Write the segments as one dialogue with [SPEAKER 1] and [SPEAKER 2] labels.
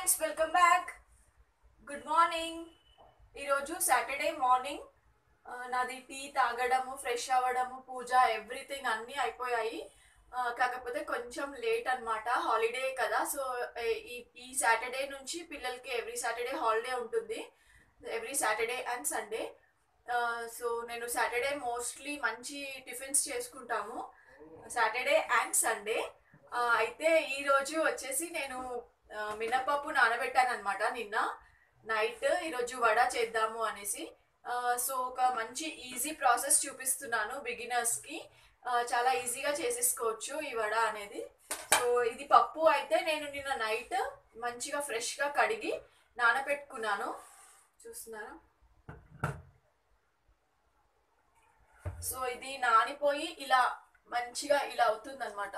[SPEAKER 1] friends welcome back good morning ఈరోజు Saturday morning ఆ, నాది టీ తాగడము ఫ్రెష్ అవ్వడము పూజ ఎవ్రీథింగ్ అన్నీ అయిపోయాయి ఆ, కాకపోతే కొంచెం లేట్ అన్నమాట హాలిడే కదా సో ఈ ఈ సాటర్డే నుంచి పిల్లలకి ఎవ్రీ సాటర్డే హాలిడే ఉంటుంది every Saturday and Sunday so నేను సాటర్డే మోస్ట్లీ మంచి టిఫిన్స్ చేసుకుంటాము సాటర్డే అండ్ సండే అయితే ఈ రోజు వచ్చేసి నేను ఆ, మినపప్పు నానబెట్టాను అనమాట నిన్న నైట్ ఈరోజు వడ చేద్దాము అనేసి ఆ, సో ఒక మంచి ఈజీ ప్రాసెస్ చూపిస్తున్నాను బిగినర్స్కి చాలా ఈజీగా చేసేసుకోవచ్చు ఈ వడ అనేది సో ఇది పప్పు అయితే నేను నిన్న నైట్ మంచిగా ఫ్రెష్గా కడిగి నానబెట్టుకున్నాను చూస్తున్నారా సో ఇది నానిపోయి ఇలా మంచిగా ఇలా అవుతుంది అనమాట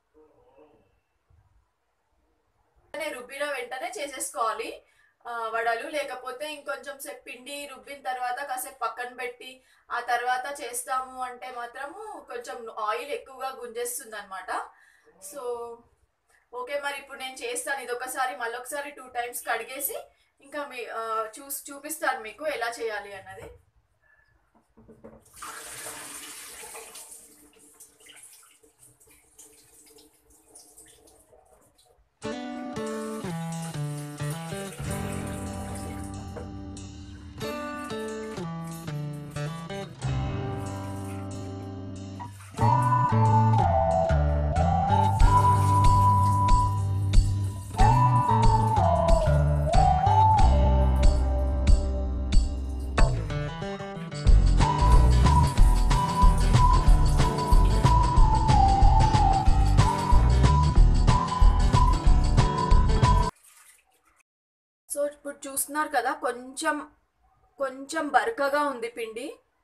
[SPEAKER 1] రుబ్బిన వెంటనే చేసేసుకోవాలి ఆ, వడలు లేకపోతే ఇంకొంచెం సేపు పిండి రుబ్బిన తర్వాత కాసేపు పక్కన పెట్టి ఆ తర్వాత చేస్తాము అంటే మాత్రము కొంచెం ఆయిల్ ఎక్కువగా గుంజేస్తుంది అనమాట సో ఓకే మరి ఇప్పుడు నేను చేస్తాను ఇది ఒకసారి మళ్ళొకసారి టూ టైమ్స్ కడిగేసి ఇంకా మీ ఆ, చూసి చూపిస్తాను మీకు ఎలా చేయాలి అన్నది సో ఇప్పుడు చూస్తున్నారు కదా కొంచెం కొంచెం బరకగా ఉంది పిండి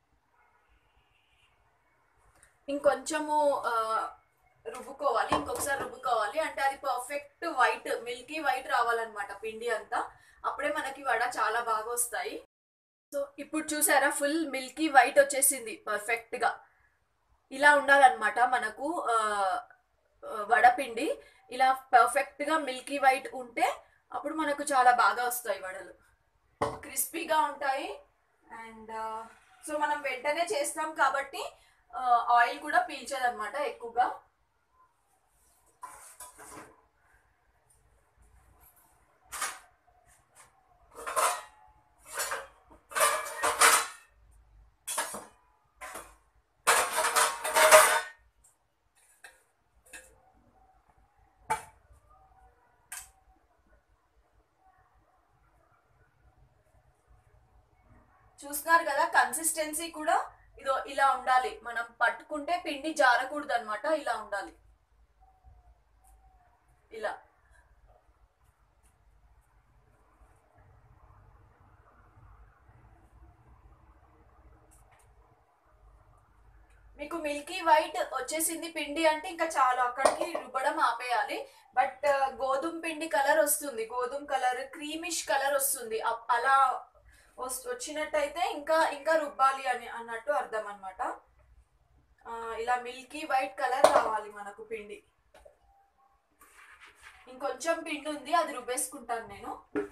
[SPEAKER 1] ఇంకొంచెము ఆ, రుబ్బుకోవాలి ఇంకొకసారి రుబ్బుకోవాలి అంటే అది పర్ఫెక్ట్ వైట్ మిల్కీ వైట్ రావాలన్నమాట పిండి అంతా అప్పుడే మనకి వడ చాలా బాగా వస్తాయి సో ఇప్పుడు చూసారా ఫుల్ మిల్కీ వైట్ వచ్చేసింది పర్ఫెక్ట్గా ఇలా ఉండాలన్నమాట మనకు ఆ, ఆ, వడపిండి ఇలా పర్ఫెక్ట్గా మిల్కీ వైట్ ఉంటే అప్పుడు మనకు చాలా బాగా వస్తాయి వడలు క్రిస్పీగా ఉంటాయి అండ్ సో మనం వెంటనే చేస్తాం కాబట్టి ఆయిల్ కూడా పీల్చదన్నమాట ఎక్కువగా చూస్తున్నారు కదా కన్సిస్టెన్సీ కూడా ఇదో ఇలా ఉండాలి మనం పట్టుకుంటే పిండి జారకూడదు అనమాట ఇలా ఉండాలి ఇలా మీకు మిల్కీ వైట్ వచ్చేసింది పిండి అంటే ఇంకా చాలు అక్కడికి రుబ్బడం ఆపేయాలి బట్ గోధుమ పిండి కలర్ వస్తుంది గోధుమ కలర్ క్రీమిష్ కలర్ వస్తుంది అప్- అలా వస్- వచ్చినట్టయితే ఇంకా ఇంకా రుబ్బాలి అని అన్నట్టు అర్థం అనమాట ఇలా మిల్కీ వైట్ కలర్ రావాలి మనకు పిండి ఇంకొంచెం పిండి ఉంది అది రుబ్బేసుకుంటాను నేను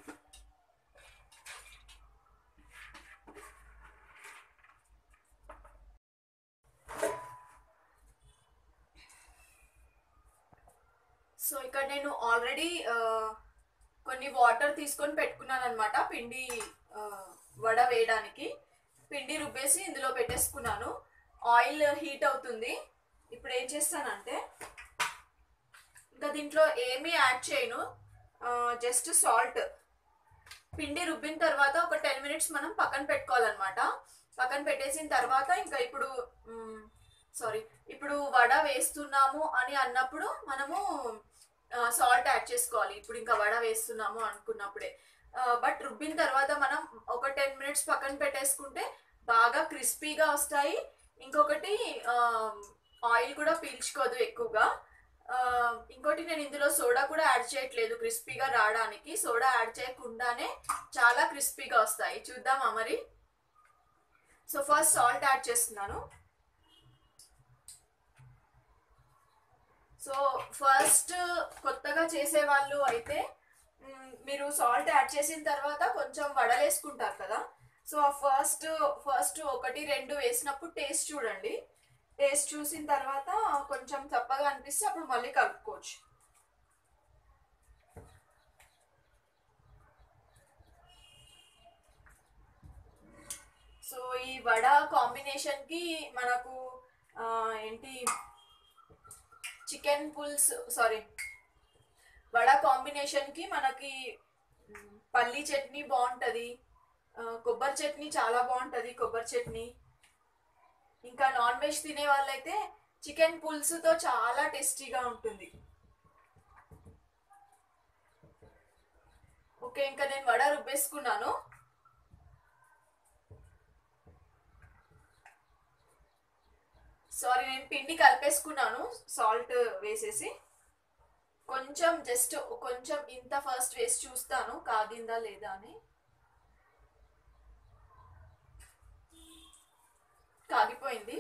[SPEAKER 1] సో ఇక్కడ నేను ఆల్రెడీ కొన్ని వాటర్ తీసుకొని పెట్టుకున్నాను అనమాట పిండి ఆ, వడ వేయడానికి పిండి రుబ్బేసి ఇందులో పెట్టేసుకున్నాను ఆయిల్ హీట్ అవుతుంది ఇప్పుడు ఏం చేస్తానంటే ఇంకా దీంట్లో ఏమీ యాడ్ చేయను జస్ట్ సాల్ట్ పిండి రుబ్బిన తర్వాత ఒక టెన్ మినిట్స్ మనం పక్కన పెట్టుకోవాలన్నమాట పక్కన పెట్టేసిన తర్వాత ఇంకా ఇప్పుడు సారీ ఇప్పుడు వడ వేస్తున్నాము అని అన్నప్పుడు మనము సాల్ట్ యాడ్ చేసుకోవాలి ఇప్పుడు ఇంకా వడ వేస్తున్నాము అనుకున్నప్పుడే బట్ రుబ్బిన తర్వాత మనం ఒక టెన్ మినిట్స్ పక్కన పెట్టేసుకుంటే బాగా క్రిస్పీగా వస్తాయి ఇంకొకటి ఆయిల్ కూడా పీల్చుకోదు ఎక్కువగా ఆ, ఇంకోటి నేను ఇందులో సోడా కూడా యాడ్ చేయట్లేదు క్రిస్పీగా రావడానికి సోడా యాడ్ చేయకుండానే చాలా క్రిస్పీగా వస్తాయి చూద్దామా మరి సో ఫస్ట్ సాల్ట్ యాడ్ చేస్తున్నాను సో ఫస్ట్ కొత్తగా చేసే వాళ్ళు అయితే మ్, మీరు సాల్ట్ యాడ్ చేసిన తర్వాత కొంచెం వడలేసుకుంటారు కదా సో ఆ ఫస్ట్ ఫస్ట్ ఒకటి రెండు వేసినప్పుడు టేస్ట్ చూడండి టేస్ట్ చూసిన తర్వాత కొంచెం చప్పగా అనిపిస్తే అప్పుడు మళ్ళీ కలుపుకోవచ్చు సో ఈ వడ కాంబినేషన్కి మనకు ఆ, ఏంటి చికెన్ పుల్స్ సారీ వడ కాంబినేషన్కి మనకి మ్, పల్లి చట్నీ బాగుంటుంది కొబ్బరి చట్నీ చాలా బాగుంటుంది కొబ్బరి చట్నీ ఇంకా నాన్ వెజ్ తినే వాళ్ళైతే చికెన్ పులుసుతో చాలా టేస్టీగా ఉంటుంది ఓకే ఇంకా నేను వడ రుబ్బేసుకున్నాను సారీ నేను పిండి కలిపేసుకున్నాను సాల్ట్ వేసేసి కొంచెం జస్ట్ కొంచెం ఇంత ఫస్ట్ వేసి చూస్తాను కాగిందా లేదా అని కాగిపోయింది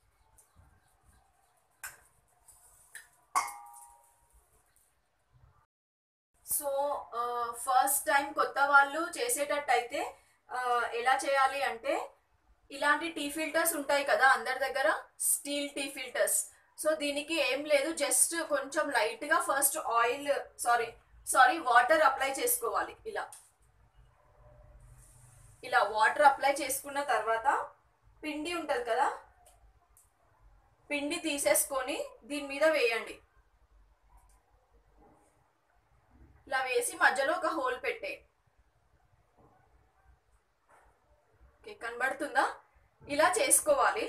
[SPEAKER 1] సో ఫస్ట్ టైం కొత్త వాళ్ళు చేసేటట్టయితే ఆ, ఎలా చేయాలి అంటే ఇలాంటి టీ ఫిల్టర్స్ ఉంటాయి కదా అందరి దగ్గర స్టీల్ టీ ఫిల్టర్స్ సో దీనికి ఏం లేదు జస్ట్ కొంచెం లైట్గా first oil sorry sorry water apply చేసుకోవాలి ఇలా ఇలా వాటర్ అప్లై చేసుకున్న తర్వాత పిండి ఉంటుంది కదా పిండి తీసేసుకొని దీని మీద వేయండి ఇలా వేసి మధ్యలో ఒక హోల్ పెట్టే ఓకే కనబడుతుందా ఇలా చేసుకోవాలి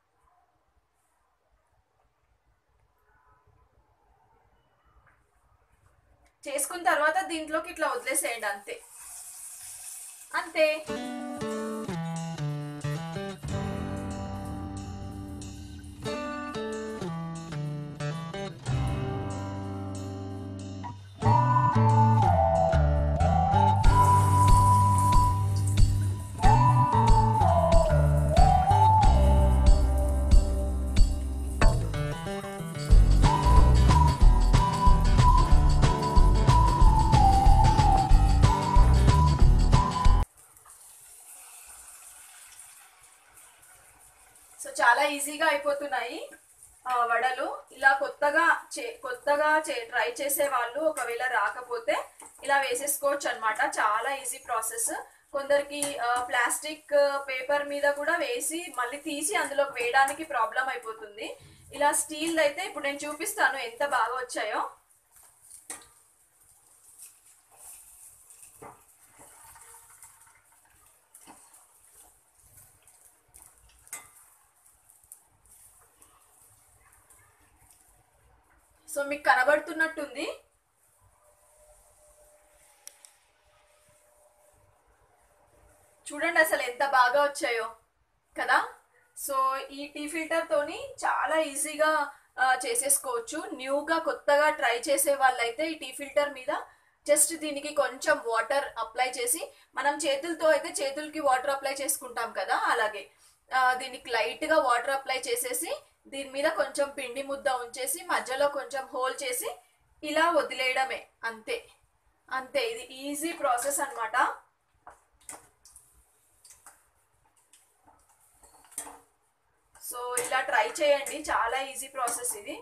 [SPEAKER 1] చేసుకున్న తర్వాత దీంట్లోకి ఇట్లా వదిలేసేయండి అంతే అంతే సో చాలా ఈజీగా అయిపోతున్నాయి ఆ, వడలు ఇలా కొత్తగా చే కొత్తగా చే ట్రై చేసే వాళ్ళు ఒకవేళ రాకపోతే ఇలా వేసేసుకోవచ్చు అనమాట చాలా ఈజీ ప్రాసెస్ కొందరికి ప్లాస్టిక్ పేపర్ మీద కూడా వేసి మళ్ళీ తీసి అందులో వేయడానికి ప్రాబ్లం అయిపోతుంది ఇలా స్టీల్ అయితే ఇప్పుడు నేను చూపిస్తాను ఎంత బాగా వచ్చాయో సో మీకు కనబడుతున్నట్టుంది చూడండి అసలు ఎంత బాగా వచ్చాయో కదా సో ఈ టీ ఫిల్టర్ తోని చాలా ఈజీగా ఆ, చేసేసుకోవచ్చు న్యూగా కొత్తగా ట్రై చేసే వాళ్ళైతే ఈ టీ ఫిల్టర్ మీద జస్ట్ దీనికి కొంచెం వాటర్ అప్లై చేసి మనం చేతులతో అయితే చేతులకి వాటర్ అప్లై చేసుకుంటాం కదా అలాగే ఆ, దీనికి లైట్ గా వాటర్ అప్లై చేసేసి దీని మీద కొంచెం పిండి ముద్ద ఉంచేసి మధ్యలో కొంచెం హోల్ చేసి ఇలా వదిలేయడమే అంతే అంతే ఇది ఈజీ ప్రాసెస్ అన్నమాట సో ఇలా ట్రై చేయండి చాలా ఈజీ ప్రాసెస్ ఇది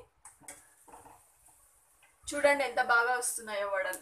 [SPEAKER 1] చూడండి ఎంత బాగా వస్తున్నాయో వడలు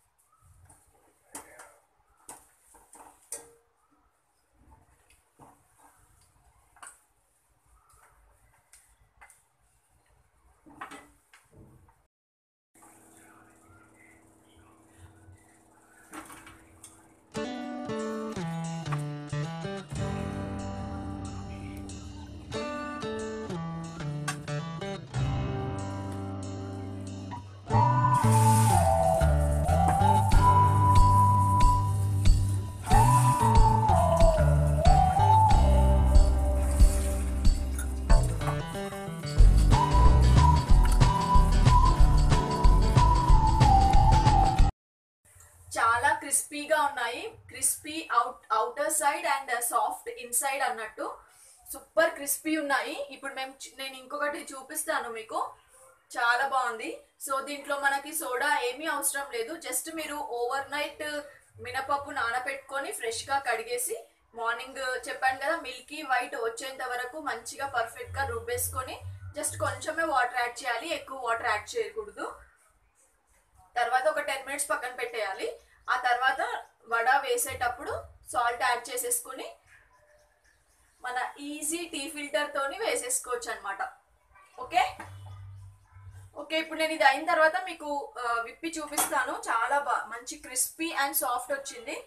[SPEAKER 1] చాలా క్రిస్పీగా ఉన్నాయి crispy out outer side and soft inside అన్నట్టు సూపర్ క్రిస్పీ ఉన్నాయి ఇప్పుడు మేము చు- నేను ఇంకొకటి చూపిస్తాను మీకు చాలా బాగుంది సో దీంట్లో మనకి సోడా ఏమీ అవసరం లేదు జస్ట్ మీరు ఓవర్ నైట్ మినపప్పు నానబెట్టుకొని ఫ్రెష్గా కడిగేసి మార్నింగ్ చెప్పాను కదా మిల్కీ వైట్ వచ్చేంత వరకు మంచిగా పర్ఫెక్ట్గా రుబ్బేసుకొని జస్ట్ కొంచెమే వాటర్ యాడ్ చేయాలి ఎక్కువ వాటర్ యాడ్ చేయకూడదు తర్వాత ఒక టెన్ మినిట్స్ పక్కన పెట్టేయాలి ఆ తర్వాత వడ వేసేటప్పుడు సాల్ట్ యాడ్ చేసేసుకుని మన ఈజీ టీ ఫిల్టర్ తోని వేసేసుకోవచ్చు అనమాట ఓకే ఓకే ఇప్పుడు నేను ఇది అయిన తర్వాత మీకు ఆ, విప్పి చూపిస్తాను చాలా బా మంచి క్రిస్పీ అండ్ సాఫ్ట్ వచ్చింది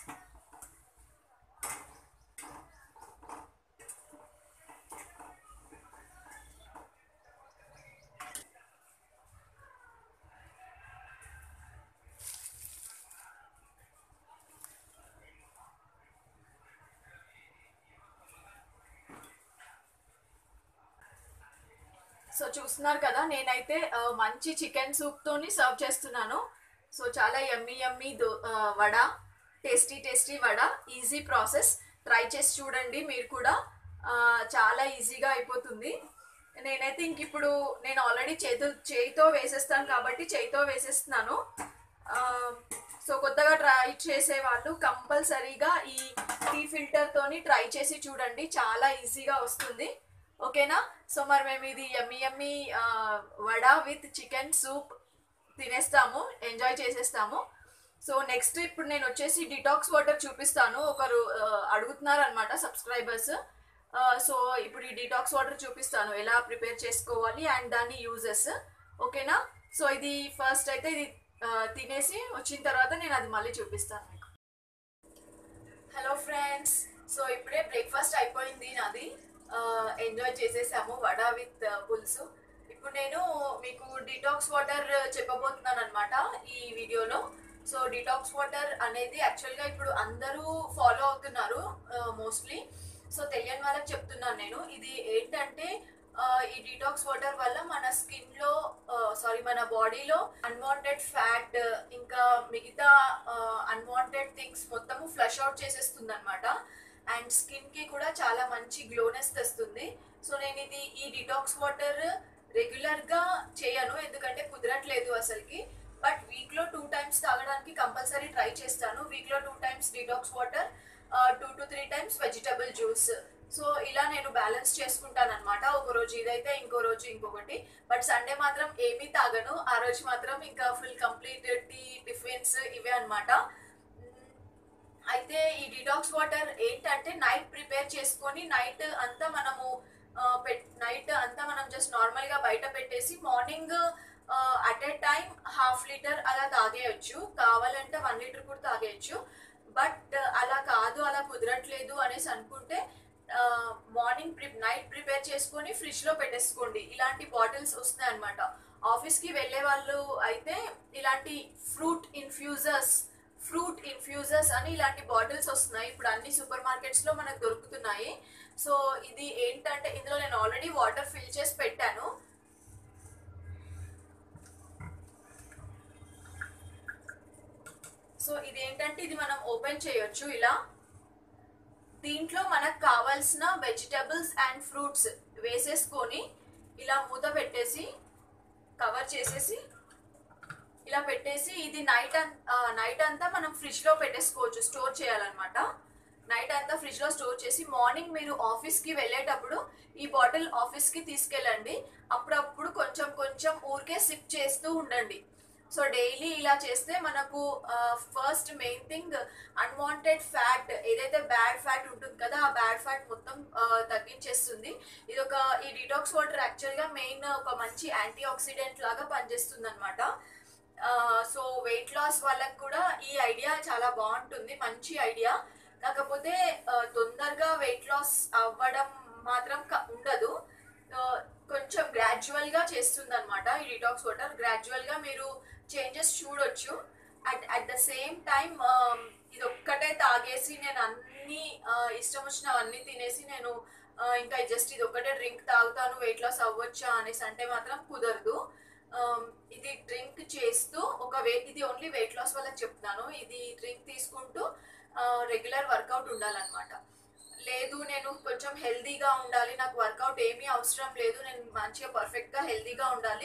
[SPEAKER 1] సో చూస్తున్నారు కదా నేనైతే ఆ, మంచి చికెన్ సూప్ తోని సర్వ్ చేస్తున్నాను సో చాలా యమ్మీ యమ్మీ దో ఆ, వడ టేస్టీ టేస్టీ వడ ఈజీ ప్రాసెస్ ట్రై చేసి చూడండి మీరు కూడా ఆ, చాలా ఈజీగా అయిపోతుంది నేనైతే ఇంక ఇప్పుడు నేను ఆల్రెడీ చేతు చేయితో వేసేస్తాను కాబట్టి చేయితో వేసేస్తున్నాను ఆ, సో కొత్తగా ట్రై చేసే వాళ్ళు కంపల్సరీగా ఈ టీ ఫిల్టర్ తోని ట్రై చేసి చూడండి చాలా ఈజీగా వస్తుంది ఓకేనా సో మరి మేము ఇది యమ్మి యమ్మి వడ విత్ చికెన్ సూప్ తినేస్తాము ఎంజాయ్ చేసేస్తాము సో నెక్స్ట్ ఇప్పుడు నేను వచ్చేసి డిటాక్స్ వాటర్ చూపిస్తాను ఒకరు ఆ, అడుగుతున్నారు అనమాట సబ్స్క్రైబర్స్ సో ఇప్పుడు ఈ డిటాక్స్ వాటర్ చూపిస్తాను ఎలా ప్రిపేర్ చేసుకోవాలి అండ్ దాని యూజెస్ ఓకేనా సో ఇది ఫస్ట్ అయితే ఇది ఆ, తినేసి వచ్చిన తర్వాత నేను అది మళ్ళీ చూపిస్తాను మీకు హలో ఫ్రెండ్స్ సో ఇప్పుడే బ్రేక్ఫాస్ట్ అయిపోయింది నాది ఎంజాయ్ చేసేసాము వడ విత్ పులుసు ఇప్పుడు నేను మీకు డిటాక్స్ వాటర్ చెప్పబోతున్నాను అనమాట ఈ వీడియోలో సో డిటాక్స్ వాటర్ అనేది యాక్చువల్గా ఇప్పుడు అందరూ ఫాలో అవుతున్నారు మోస్ట్లీ సో తెలియని వాళ్ళకి చెప్తున్నాను నేను ఇది ఏంటంటే ఆ, ఈ డిటాక్స్ వాటర్ వల్ల మన స్కిన్ లో సారీ మన బాడీలో అన్వాంటెడ్ ఫ్యాట్ ఇంకా మిగతా అన్వాంటెడ్ థింగ్స్ మొత్తము ఫ్లష్ అవుట్ చేసేస్తుంది అనమాట అండ్ స్కిన్ కి కూడా చాలా మంచి గ్లోనెస్ తెస్తుంది సో నేను ఇది ఈ డిటాక్స్ వాటర్ రెగ్యులర్ గా చేయను ఎందుకంటే కుదరట్లేదు అసలుకి బట్ వీక్ లో టూ టైమ్స్ తాగడానికి కంపల్సరీ ట్రై చేస్తాను వీక్ లో two times detox water two to three times vegetable juice so ఇలా నేను బ్యాలెన్స్ చేసుకుంటాను అనమాట ఒక రోజు ఇదైతే ఇంకో రోజు ఇంకొకటి బట్ సండే మాత్రం ఏమీ తాగను ఆ రోజు మాత్రం ఇంకా ఫుల్ కంప్లీట్ టీ టిఫిన్స్ ఇవే అనమాట అయితే ఈ డిటాక్స్ వాటర్ ఏంటంటే నైట్ ప్రిపేర్ చేసుకొని నైట్ అంతా మనము నైట్ అంతా మనం జస్ట్ నార్మల్ గా బయట పెట్టేసి morning at a time half litre అలా తాగేయచ్చు కావాలంటే వన్ లీటర్ కూడా తాగేయచ్చు బట్ అలా కాదు అలా కుదరట్లేదు అనేసి అనుకుంటే మార్నింగ్ ప్రి నైట్ ప్రిపేర్ చేసుకొని ఫ్రిడ్జ్ లో పెట్టేసుకోండి ఇలాంటి బాటిల్స్ వస్తున్నాయి అనమాట ఆఫీస్ కి వెళ్ళే వాళ్ళు అయితే ఇలాంటి ఫ్రూట్ ఇన్ఫ్యూజర్స్ ఫ్రూట్ ఇన్ఫ్యూజర్స్ అని ఇలాంటి బాటిల్స్ వస్తున్నాయి ఇప్పుడు అన్ని సూపర్ మార్కెట్స్ లో మనకు దొరుకుతున్నాయి సో ఇది ఏంటంటే ఇందులో నేను ఆల్రెడీ వాటర్ ఫిల్ చేసి పెట్టాను సో ఇది ఏంటంటే ఇది మనం ఓపెన్ చేయొచ్చు ఇలా దీంట్లో మనకు కావాల్సిన వెజిటబుల్స్ అండ్ ఫ్రూట్స్ వేసేసుకొని ఇలా మూత పెట్టేసి కవర్ చేసేసి ఇలా పెట్టేసి ఇది నైట్ నైట్ అంతా మనం ఫ్రిడ్జ్ లో పెట్టేసుకోవచ్చు స్టోర్ చేయాలన్నమాట నైట్ అంతా ఫ్రిడ్జ్ లో స్టోర్ చేసి మార్నింగ్ మీరు ఆఫీస్ కి వెళ్ళేటప్పుడు ఈ బాటిల్ ఆఫీస్ కి తీసుకెళ్ళండి అప్పుడప్పుడు కొంచెం కొంచెం ఊరికే సిప్ చేస్తూ ఉండండి సో డైలీ ఇలా చేస్తే మనకు first main thing unwanted fat ఏదైతే బ్యాడ్ ఫ్యాట్ ఉంటుంది కదా ఆ బ్యాడ్ ఫ్యాట్ మొత్తం ఆ, తగ్గించేస్తుంది ఇది ఒక ఈ డిటాక్స్ వాటర్ యాక్చువల్గా మెయిన్ ఒక మంచి యాంటీ ఆక్సిడెంట్ లాగా పనిచేస్తుంది అనమాట సో వెయిట్ లాస్ వాళ్ళకి కూడా ఈ ఐడియా చాలా బాగుంటుంది మంచి ఐడియా కాకపోతే ఆ, తొందరగా వెయిట్ లాస్ అవ్వడం మాత్రం క- ఉండదు ఆ, కొంచెం గ్రాడ్యువల్ గా చేస్తుంది అనమాట ఈ డిటాక్స్ వాటర్ గ్రాడ్యువల్ గా మీరు చేంజెస్ చూడొచ్చు at at the same time ఇది ఒక్కటే తాగేసి నేను అన్ని ఆ, ఇష్టం వచ్చినవన్నీ తినేసి నేను ఆ, ఇంకా జస్ట్ ఇది ఒక్కటే డ్రింక్ తాగుతాను వెయిట్ లాస్ అవ్వచ్చా అనేసి అంటే మాత్రం కుదరదు ఆమ్, ఇది డ్రింక్ చేస్తూ ఒక వే ఇది ఓన్లీ వెయిట్ లాస్ వాళ్ళకి చెప్తున్నాను ఇది డ్రింక్ తీసుకుంటూ రెగ్యులర్ వర్కౌట్ ఉండాలన్నమాట లేదు నేను కొంచెం హెల్దీగా ఉండాలి నాకు వర్కౌట్ ఏమీ అవసరం లేదు నేను మంచిగా పర్ఫెక్ట్గా హెల్దీగా ఉండాలి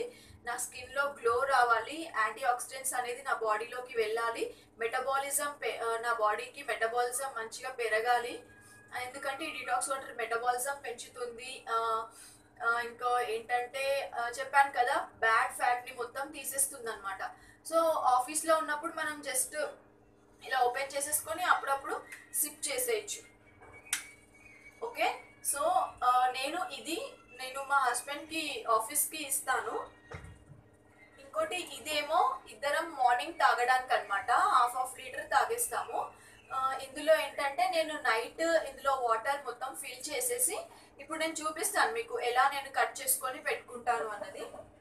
[SPEAKER 1] నా స్కిన్లో గ్లో రావాలి యాంటీ ఆక్సిడెంట్స్ అనేది నా బాడీలోకి వెళ్ళాలి మెటబాలిజం నా బాడీకి మెటబాలిజం మంచిగా పెరగాలి ఎందుకంటే ఈ డిటాక్స్ వాటర్ మెటబాలిజం పెంచుతుంది ఆ, ఆ, ఇంకా ఏంటంటే ఆ, చెప్పాను కదా బ్యాడ్ ఫ్యాట్ని మొత్తం తీసేస్తుంది అనమాట సో ఆఫీస్లో ఉన్నప్పుడు మనం జస్ట్ ఇలా ఓపెన్ చేసేసుకొని అప్పుడప్పుడు సిప్ చేసేయచ్చు ఓకే సో ఆ, నేను ఇది నేను మా హస్బెండ్కి ఆఫీస్కి ఇస్తాను ఇంకోటి ఇదేమో ఇద్దరం మార్నింగ్ తాగడానికి అనమాట హాఫ్ హాఫ్ లీటర్ తాగేస్తాము ఆ, ఇందులో ఏంటంటే నేను నైట్ ఇందులో వాటర్ మొత్తం ఫిల్ చేసేసి ఇప్పుడు నేను చూపిస్తాను మీకు ఎలా నేను కట్ చేసుకొని పెట్టుకుంటాను అన్నది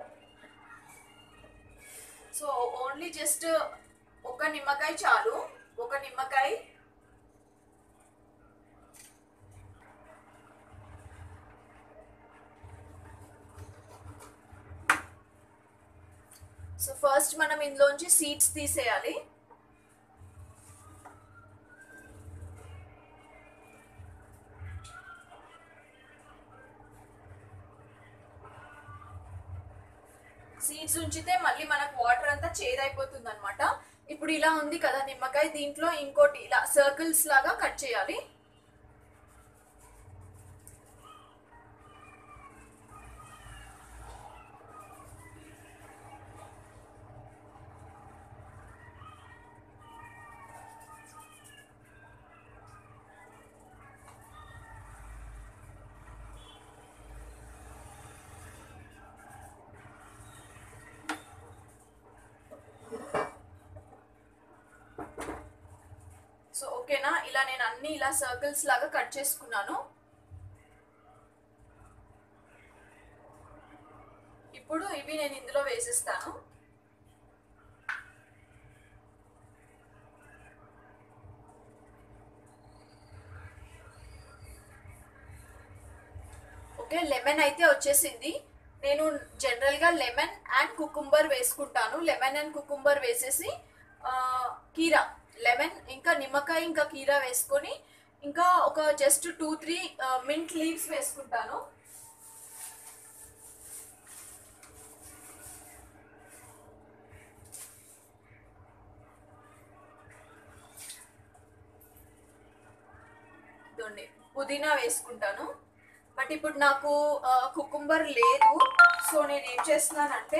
[SPEAKER 1] సో ఓన్లీ జస్ట్ ఒక నిమ్మకాయ చాలు ఒక నిమ్మకాయ సో ఫస్ట్ మనం ఇందులోంచి సీడ్స్ తీసేయాలి సీడ్స్ ఉంచితే మళ్ళీ మనకు వాటర్ అంతా చేదైపోతుంది అనమాట ఇప్పుడు ఇలా ఉంది కదా నిమ్మకాయ దీంట్లో ఇంకోటి ఇలా సర్కిల్స్ లాగా కట్ చేయాలి సో ఓకేనా ఇలా నేను అన్ని ఇలా సర్కిల్స్ లాగా కట్ చేసుకున్నాను ఇప్పుడు ఇవి నేను ఇందులో వేసేస్తాను ఓకే లెమన్ అయితే వచ్చేసింది నేను జనరల్గా లెమన్ అండ్ కుకుంబర్ వేసుకుంటాను లెమన్ అండ్ కుకుంబర్ వేసేసి ఆ, కీరా లెమన్ ఇంకా నిమ్మకాయ ఇంకా కీరా వేసుకొని ఇంకా ఒక just two three mint leaves వేసుకుంటాను ఇదండి పుదీనా వేసుకుంటాను బట్ ఇప్పుడు నాకు కుకుంబర్ లేదు సో నేను ఏం చేస్తున్నానంటే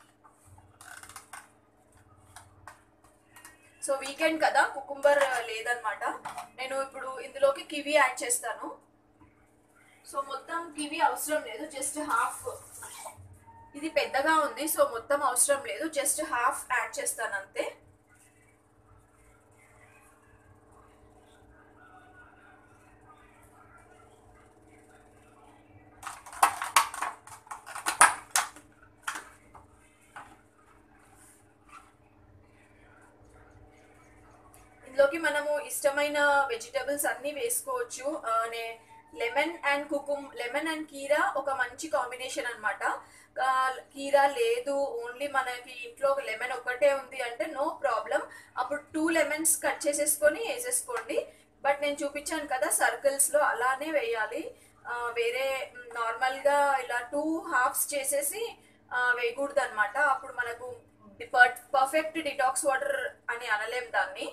[SPEAKER 1] సో వీకెండ్ కదా కుకుంబర్ లేదనమాట నేను ఇప్పుడు ఇందులోకి కివి యాడ్ చేస్తాను సో మొత్తం కివి అవసరం లేదు జస్ట్ హాఫ్ ఇది పెద్దగా ఉంది సో మొత్తం అవసరం లేదు జస్ట్ హాఫ్ యాడ్ చేస్తాను అంతే ఇందులోకి మనము ఇష్టమైన వెజిటబుల్స్ అన్నీ వేసుకోవచ్చు ఆ, నే లెమన్ అండ్ కుకుమ్ లెమన్ అండ్ కీరా ఒక మంచి కాంబినేషన్ అనమాట కీరా లేదు ఓన్లీ మనకి ఇంట్లో లెమన్ ఒకటే ఉంది అంటే నో ప్రాబ్లం అప్పుడు టూ లెమన్స్ కట్ చేసేసుకొని వేసేసుకోండి బట్ నేను చూపించాను కదా సర్కిల్స్లో అలానే వేయాలి ఆ, వేరే నార్మల్గా ఇలా టూ హాఫ్స్ చేసేసి వేయకూడదు అనమాట అప్పుడు మనకు పర్ఫెక్ట్ డిటాక్స్ వాటర్ అని అనలేం దాన్ని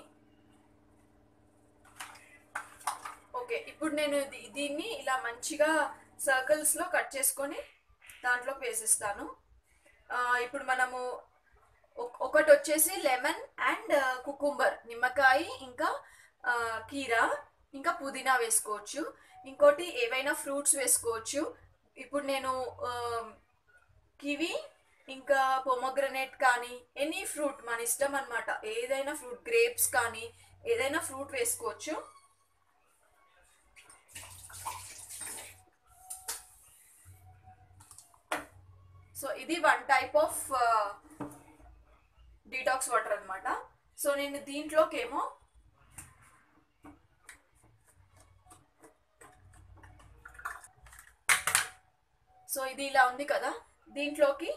[SPEAKER 1] ఓకే ఇప్పుడు నేను దీ- దీన్ని ఇలా మంచిగా సర్కిల్స్లో కట్ చేసుకొని దాంట్లోకి వేసిస్తాను ఆ, ఇప్పుడు మనము ఒక- ఒకటి వచ్చేసి లెమన్ అండ్ కుకుంబర్ నిమ్మకాయ ఇంకా ఆ, కీరా ఇంకా పుదీనా వేసుకోవచ్చు ఇంకోటి ఏవైనా ఫ్రూట్స్ వేసుకోవచ్చు ఇప్పుడు నేను ఆ, కివి ఇంకా పొమోగ్రనేట్ కానీ ఎనీ ఫ్రూట్ మన ఇష్టం అనమాట ఏదైనా ఫ్రూట్ గ్రేప్స్ కానీ ఏదైనా ఫ్రూట్ వేసుకోవచ్చు సో ఇది one type of detox water అన్నమాట సో నేను దీంట్లోకేమో సో ఇది ఇలా ఉంది కదా దీంట్లోకి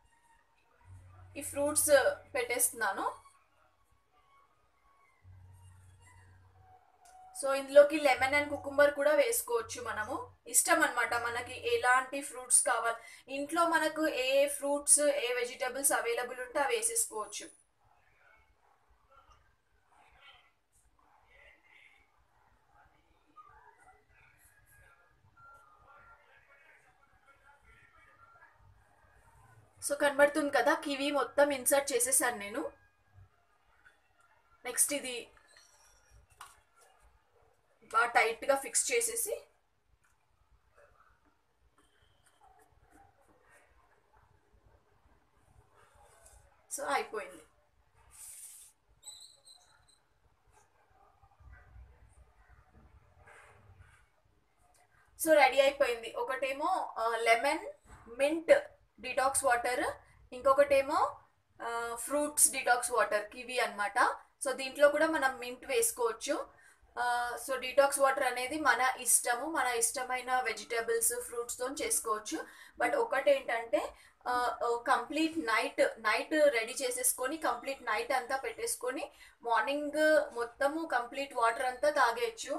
[SPEAKER 1] ఈ ఫ్రూట్స్ పెట్టేస్తున్నాను సో ఇందులోకి లెమన్ అండ్ కుకుంబర్ కూడా వేసుకోవచ్చు మనము ఇష్టం అనమాట మనకి ఎలాంటి ఫ్రూట్స్ కావాలి ఇంట్లో మనకు ఏ ఫ్రూట్స్ ఏ వెజిటబుల్స్ అవైలబుల్ ఉంటే అవి వేసేసుకోవచ్చు సో కనబడుతుంది కదా కివీ మొత్తం ఇన్సర్ట్ చేసేసాను నేను నెక్స్ట్ ఇది బాగా టైట్గా ఫిక్స్ చేసేసి సో అయిపోయింది సో రెడీ అయిపోయింది ఒకటేమో లెమన్ మింట్ డిటాక్స్ వాటర్ ఇంకొకటేమో ఫ్రూట్స్ డిటాక్స్ వాటర్ కివి అన్నమాట సో దీంట్లో కూడా మనం మింట్ వేసుకోవచ్చు సో డిటాక్స్ వాటర్ అనేది మన ఇష్టము మన ఇష్టమైన వెజిటేబుల్స్ ఫ్రూట్స్తో చేసుకోవచ్చు బట్ ఒకటేంటంటే కంప్లీట్ నైట్ నైట్ రెడీ చేసేసుకొని కంప్లీట్ నైట్ అంతా పెట్టేసుకొని మార్నింగ్ మొత్తము కంప్లీట్ వాటర్ అంతా తాగేయచ్చు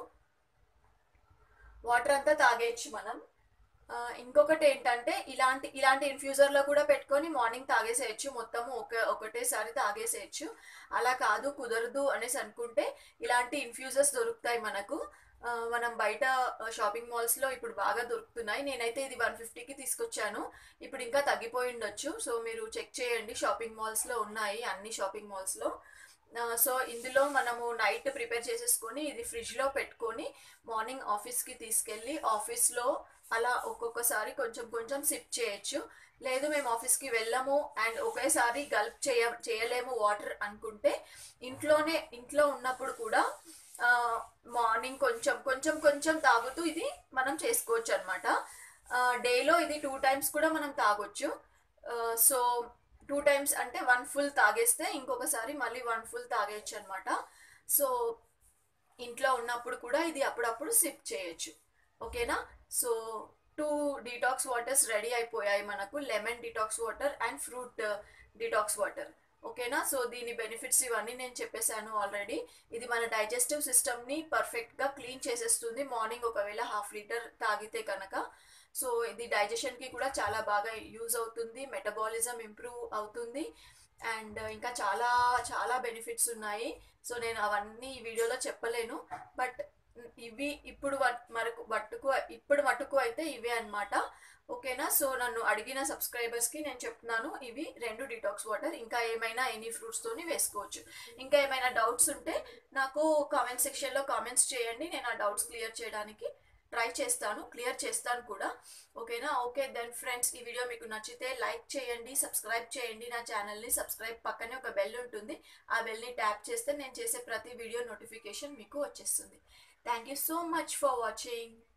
[SPEAKER 1] వాటర్ అంతా తాగేయచ్చు మనం ఆ, ఇంకొకటి ఏంటంటే ఇలాంటి ఇలాంటి ఇన్ఫ్యూజర్లో కూడా పెట్టుకొని మార్నింగ్ తాగేసేయచ్చు మొత్తము ఒక ఒకటేసారి తాగేసేయచ్చు అలా కాదు కుదరదు అనేసి అనుకుంటే ఇలాంటి ఇన్ఫ్యూజర్స్ దొరుకుతాయి మనకు ఆ, మనం బయట షాపింగ్ మాల్స్లో ఇప్పుడు బాగా దొరుకుతున్నాయి నేనైతే ఇది వన్ ఫిఫ్టీకి తీసుకొచ్చాను ఇప్పుడు ఇంకా తగ్గిపోయి ఉండొచ్చు సో మీరు చెక్ చేయండి షాపింగ్ మాల్స్లో ఉన్నాయి అన్ని షాపింగ్ మాల్స్లో సో ఇందులో మనము నైట్ ప్రిపేర్ చేసేసుకొని ఇది ఫ్రిడ్జ్లో పెట్టుకొని మార్నింగ్ ఆఫీస్కి తీసుకెళ్ళి ఆఫీస్లో అలా ఒక్కొక్కసారి కొంచెం కొంచెం సిప్ చేయొచ్చు లేదు మేము ఆఫీస్కి వెళ్ళము అండ్ ఒకేసారి గల్ప్ చేయ చేయలేము వాటర్ అనుకుంటే ఇంట్లోనే ఇంట్లో ఉన్నప్పుడు కూడా మార్నింగ్ కొంచెం కొంచెం కొంచెం తాగుతూ ఇది మనం చేసుకోవచ్చు అనమాట డేలో ఇది టూ టైమ్స్ కూడా మనం తాగొచ్చు సో టూ టైమ్స్ అంటే వన్ ఫుల్ తాగేస్తే ఇంకొకసారి మళ్ళీ వన్ ఫుల్ తాగేయచ్చు అనమాట సో ఇంట్లో ఉన్నప్పుడు కూడా ఇది అప్పుడప్పుడు సిప్ చేయొచ్చు ఓకేనా so two detox waters ready అయిపోయాయి మనకు lemon detox water and fruit detox water ఓకేనా సో దీని బెనిఫిట్స్ ఇవన్నీ నేను చెప్పేశాను ఆల్రెడీ ఇది మన డైజెస్టివ్ సిస్టమ్ని పర్ఫెక్ట్గా క్లీన్ చేసేస్తుంది మార్నింగ్ ఒకవేళ హాఫ్ లీటర్ తాగితే కనుక సో ఇది డైజెషన్కి కూడా చాలా బాగా యూజ్ అవుతుంది మెటబాలిజం ఇంప్రూవ్ అవుతుంది అండ్ ఇంకా చాలా చాలా బెనిఫిట్స్ ఉన్నాయి సో నేను అవన్నీ ఈ వీడియోలో చెప్పలేను బట్ ఇవి ఇప్పుడు వట్- మరకు మట్టుకు ఇప్పుడు మటుకు అయితే ఇవే అన్నమాట ఓకేనా సో నన్ను అడిగిన సబ్స్క్రైబర్స్కి నేను చెప్తున్నాను ఇవి రెండు డిటాక్స్ వాటర్ ఇంకా ఏమైనా ఎనీ ఫ్రూట్స్తోని వేసుకోవచ్చు ఇంకా ఏమైనా డౌట్స్ ఉంటే నాకు కామెంట్ సెక్షన్లో కామెంట్స్ చేయండి నేను ఆ డౌట్స్ క్లియర్ చేయడానికి ట్రై చేస్తాను క్లియర్ చేస్తాను కూడా ఓకేనా ఓకే దెన్ ఫ్రెండ్స్ ఈ వీడియో మీకు నచ్చితే లైక్ చేయండి సబ్స్క్రైబ్ చేయండి నా ఛానల్ని సబ్స్క్రైబ్ పక్కనే ఒక బెల్ ఉంటుంది ఆ బెల్ని ట్యాప్ చేస్తే నేను చేసే ప్రతి వీడియో నోటిఫికేషన్ మీకు వచ్చేస్తుంది thank you so much for watching